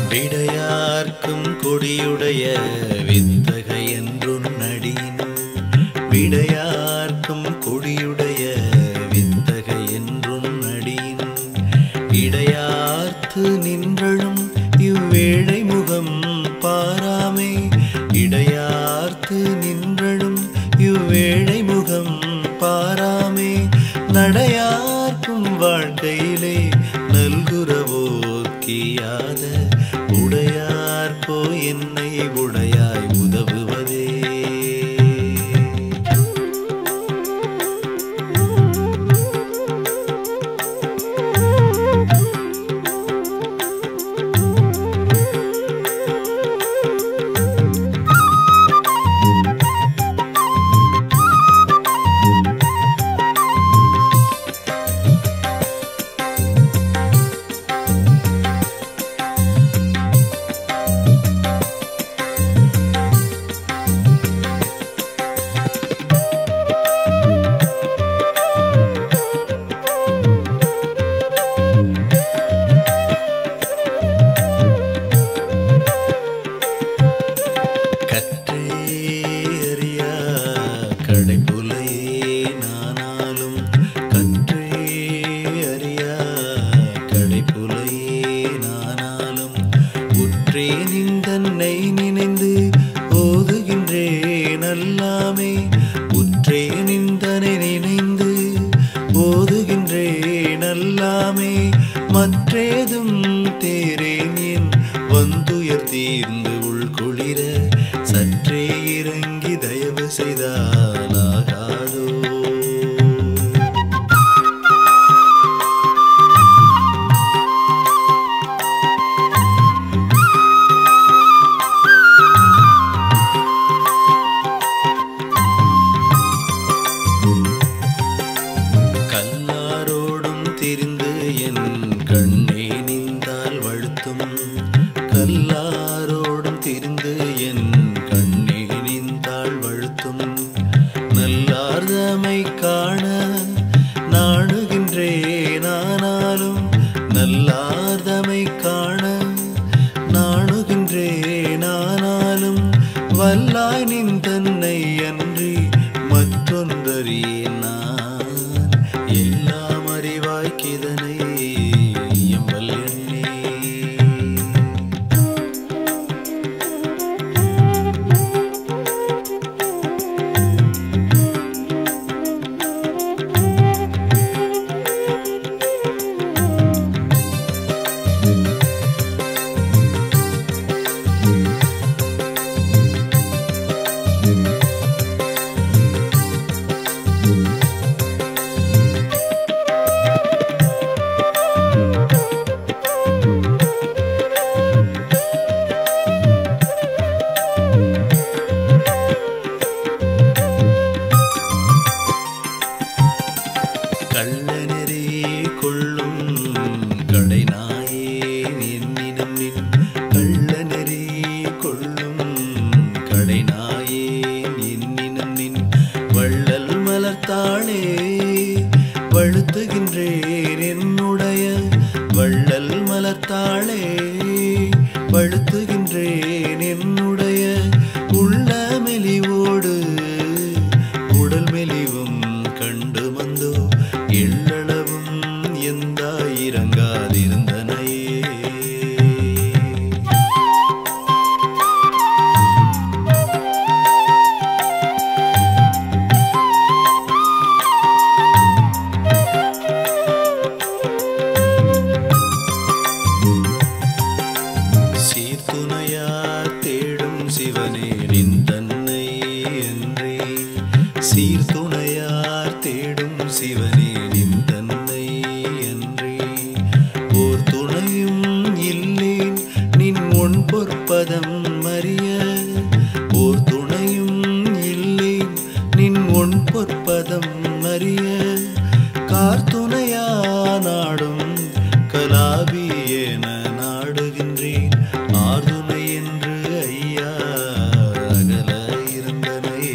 விடையார்க்கும் கொடியுடைய வித்தகை என்றும் நடின் விடையார்க்கும் கொடியுடைய வித்தகை என்றும் நடின் இடையார்த்து நின்றழும் இவ்வேழை முகம் பாராமே இடையார்த்து நின்றழும் இவ்வேழை முகம் பாராமே நடையார்க்கும் வாழ்க்கையிலே நல்குறவோர்க்கியாத உடையார் போ என்னை உடையாய் உதவுவதே கற்றே அறியா கடைப்புலையே நானாலும் கற்றே அறியா கடைப்புலையே நானாலும் உற்றேன் இந்தன்னை நினைந்து ஓதுகின்றேன் அல்லாமே உற்றேன் இந்தனை நினைந்து ஓதுகின்றேன் அல்லாமே மற்றேதும் தேரேன் என் வந்துயர் தீர்ந்து உள்குளிர சற்றே இறங்கி தயவு செய்தாலாகாதோ கல்லாரோடும் திரிந்து என் கண்ணே நின்றால் வழுத்தும் கல்லாரோடும் திரிந்து என் கண்ணே நின்றால் வழுத்தும் நல்லார்தமை காண நாணுகின்றேன் ஆனாலும் நல்லார்தமை காண நாணுகின்றேன் ஆனாலும் வல்லாய் நின் தன்னை அன்றி மற்றொன்றறியேன் நான் எல்லாம் அறிவாய்க்கிதனை எம்பல் எண்ணே கள்ளநெறி கொள்ளும் கடை நாயேன் என்னிடம் நின் கள்ளநெறி கொள்ளும் கடை நாயேன் என்னிடம் நின் வள்ளல் மலர்த்தாளே வழுத்துகின்றேன் என்னுடைய வள்ளல் மலர்த்தாளே வழுத்துகின்றேன் என்னுடைய உள்ள மெலிவோடு உடல் மெலிவும் கண்டு வந்தோ எள்ளளவும் எந்த இறங்காதிருந்தனையே சீர்துணையார் தேடும் சிவனே நின் தன்னை என்றே சீர்துணையார் தேடும் சிவனே நின் தன்னை என்றே ஓர் துணையும் இல்லேன் நின் ஒன் பொற்பதம் அறிய ஓர் துணையும் இல்லேன் நின் ஒன் பொற்பதம் அறிய கார்த்துணையா நாடும் கலாபி என நாடுகின்றேன் ஆர்துணை என்று ஐயா அகல இருந்தனையே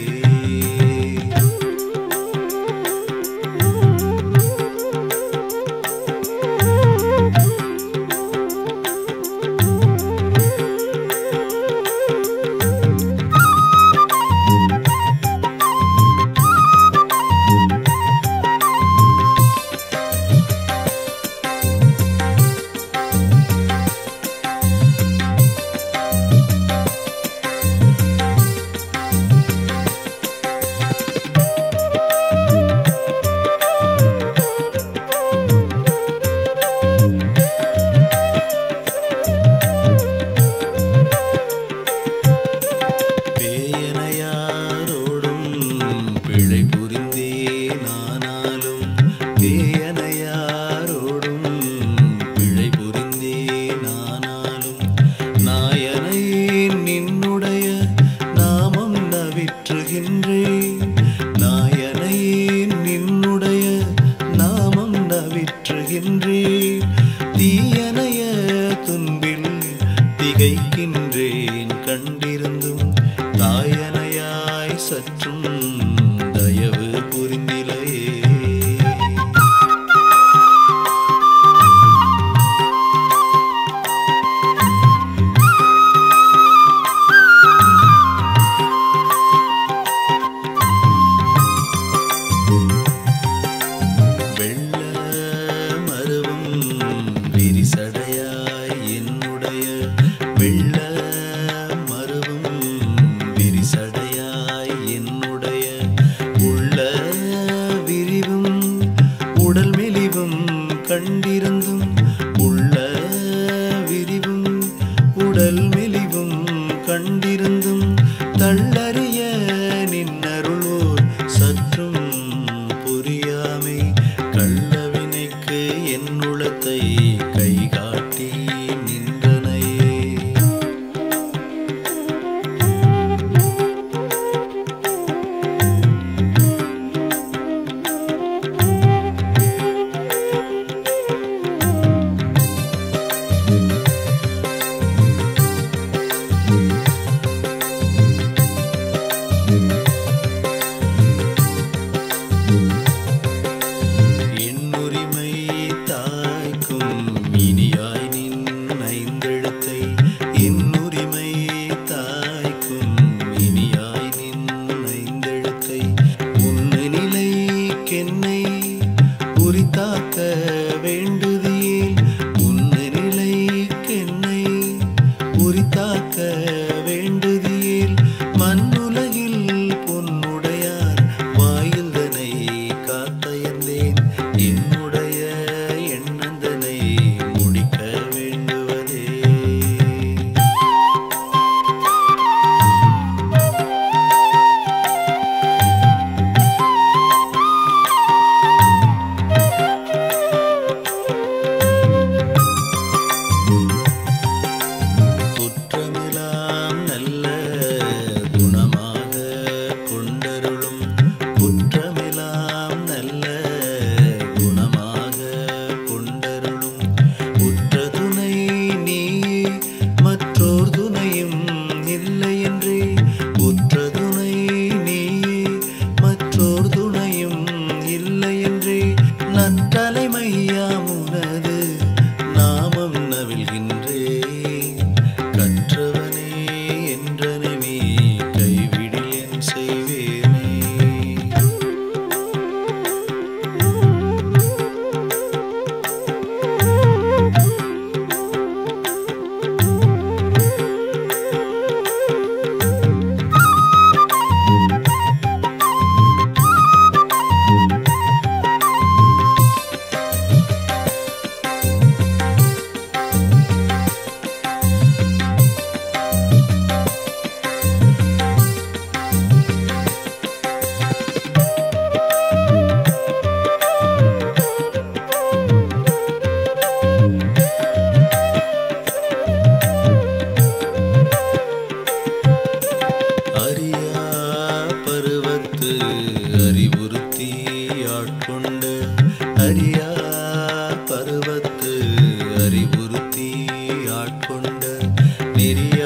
திகைக்கின்றேன் கண்டிருந்தும் தாயனையாய் சற்றும் தயவு புரிந்திலையே வெள்ள மருவும் விரிசடையாய் என்னுடைய வெள்ள மருவும் விரிசடையாய் என்னுடைய உள்ள விரிவும் உடல் மெலிவும் கண்டிருந்தும் உள்ள விரிவும் உடல் மெலிவும் கண்டிருந்தும் தள்ளறிய நின்னருளோர் சற்றும் புரியாமை கள்ளவினைக்கு என் உளத்தை கைகாட்டி நின்றனையே என் உரிமை தாய்க்கும் இனியாய் நின் ஐந்தெழுத்தை என் உரிமை தாய்க்கும் இனியாய் நின் ஐந்தெழுத்தை உன்னை நிலைக்கென்னை உரித்தாக்க வேண்டுதியேல் உன்னை நிலைக்கென்னை உரித்தாக்க வேண்டுதியேல் மண்ணுலகில் பொன்னுடையார் வாயில்தனை காத்தயந்தேன் என்னுடைய எண்ணந்தனை முடிக்க வேண்டுவதே குற்றமெல்லாம் நல்ல குணமாக கொண்டருளும் குற்றமெல்லாம் நல்ல குணமாக கொண்டருளும் உற்ற துணை நீ மற்றோர் துணையும் இல்லை என்றே உற்ற துணை நீ மற்றோர் துணையும் இல்லை என்றே நற்றலைமையாம் உனது நாமம் நவில்கின்றே கற்றவனே என்றனவே கைவிடில் என் செய்வேனே அறியா பருவத்து அறிவுறுத்தி ஆட்கொண்ட அறியா பருவத்து அறிவுறுத்தி ஆட்கொண்ட நெறிய